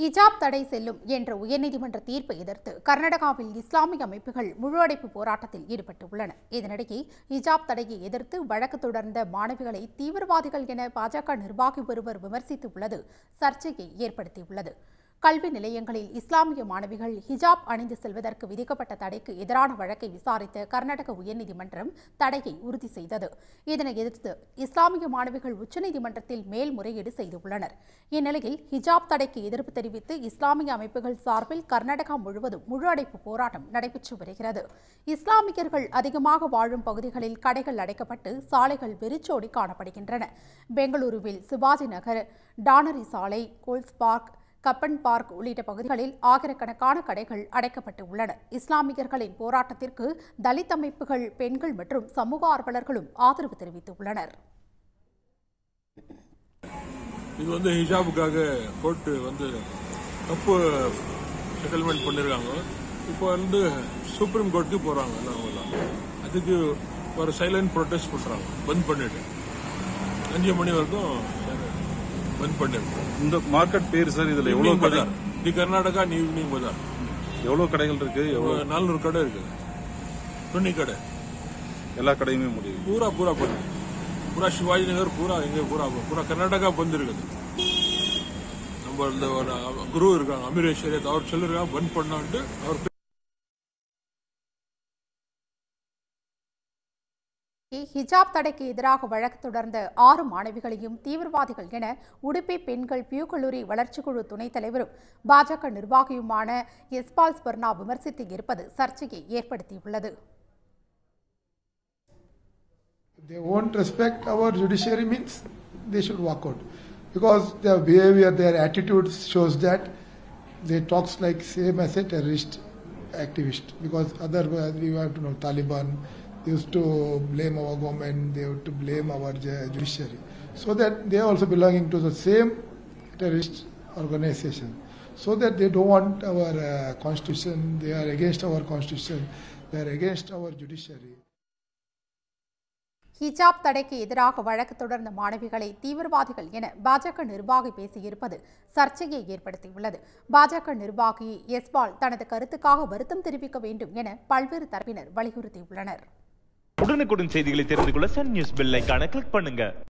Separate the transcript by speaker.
Speaker 1: ஹிஜாப் தடை செல்லும் என்ற உயர்நீதிமன்ற தீர்ப்பை எதிர்த்து கர்நாடகாவில் இஸ்லாமிய அமைப்புகள் முழு அடைப்பு போராட்டத்தில் ஈடுபட்டுள்ளன இதனிடையே ஹிஜாப் தடையை எதிர்த்து வழக்கு தொடர்ந்த மாணவிகளை தீவிரவாதிகள் என பாஜக நிர்வாகி ஒருவர் விமர்சித்துள்ளது சர்ச்சையை ஏற்படுத்தியுள்ளது கல்வி நிலையங்களில் இஸ்லாமிய மாணவிகள் ஹிஜாப் அணிந்து செல்வதற்கு விதிக்கப்பட்ட தடைக்கு எதிரான வழக்கை விசாரித்த கர்நாடக உயர்நீதிமன்றம் தடையை உறுதி செய்தது இதனை எதிர்த்து இஸ்லாமிய மாணவிகள் உச்சநீதிமன்றத்தில் மேல்முறையீடு செய்துள்ளனர் இந்நிலையில் ஹிஜாப் தடைக்கு எதிர்ப்பு தெரிவித்து இஸ்லாமிய அமைப்புகள் சார்பில் கர்நாடகா முழுவதும் முழு அடைப்பு போராட்டம் நடைபெற்று வருகிறது இஸ்லாமியர்கள் அதிகமாக வாழும் பகுதிகளில் கடைகள் அடைக்கப்பட்டு சாலைகள் வெறிச்சோடி காணப்படுகின்றன பெங்களூருவில் சிவாஜி நகர் டானரி சாலை கோல்ஸ் பார்க் கப்பன் பார்க் உள்ளிட்ட பகுதிகளில் ஆயிரக்கணக்கான கடைகள் அடைக்கப்பட்டு உள்ளன இஸ்லாமியர்களின் போராட்டத்திற்கு தலித் அமைப்புகள் பெண்கள் மற்றும் சமூக ஆர்வலர்களும் ஆதரவு தெரிவித்துள்ளனர்
Speaker 2: இது வந்து ஹிஜாபுக்காக கோர்ட்டு வந்து தப்பு செட்டில்மெண்ட் பண்ணிருக்காங்க இப்போ வந்து சுப்ரீம் கோர்ட்டுக்கு போறாங்க எல்லாம் அவங்கெல்லாம் அதுக்கு ஒரு சைலண்ட் ப்ரொடெஸ்ட் பண்றாங்க பந்த் பண்ணிட்டு அஞ்சு மணி வரைக்கும் பந்த் பண்ணிருக்கோம்
Speaker 3: இந்த மார்க்கெட் பேர் சார் இதுல எவ்வளவு
Speaker 2: ஈவினிங்
Speaker 3: கடை
Speaker 2: பஜார் தி கர்நாடகா ஈவினிங் பஜார்
Speaker 3: எவ்வளவு கடைகள் இருக்கு எவ்வளவு
Speaker 2: நானூறு கடை இருக்கு துணி கடை
Speaker 3: எல்லா கடையுமே முடியும்
Speaker 2: பூரா பூரா பந்து பூரா சிவாஜி நகர் பூரா எங்க பூரா பூரா கர்நாடகா பந்து இருக்குது நம்ம இந்த ஒரு குரு இருக்காங்க அமீர் ஷரியத் அவர் சொல்லிருக்காங்க பந்த் பண்ணான்ட்டு அவர்
Speaker 1: ஹிஜாப் தடைக்கு எதிராக வழக்கு தொடர்ந்த ஆறு மாணவிகளையும் தீவிரவாதிகள் என உடுப்பி பெண்கள் பியூ கல்லூரி வளர்ச்சிக் குழு துணைத் தலைவரும் பாஜக நிர்வாகியுமான எஸ்பால் ஸ்வர்ணா விமர்சித்து இருப்பது சர்ச்சையை ஏற்படுத்தியுள்ளது
Speaker 4: they won't respect our judiciary means they should walk out because their behavior their attitude shows that they talks like same as a terrorist activist because otherwise we have to know taliban they used to blame our government they used to blame our ju- judiciary so that they are also belonging to the same terrorist organization so that they don't want our uh, constitution they are against our constitution they are against our judiciary
Speaker 1: ஹிஜாப் தடைக்கு எதிராக வழக்கு தொடர்ந்த மாணவிகளை தீவிரவாதிகள் என பாஜக நிர்வாகி பேசியிருப்பது சர்ச்சையை ஏற்படுத்தியுள்ளது பாஜக நிர்வாகி எஸ்பால் தனது கருத்துக்காக வருத்தம் தெரிவிக்க வேண்டும் என பல்வேறு தரப்பினர் வலியுறுத்தியுள்ளனர்
Speaker 5: உடனுக்குடன் செய்திகளை தெரிந்து கொள்ள சன் நியூஸ் பெல் ஐகானை கிளிக் பண்ணுங்க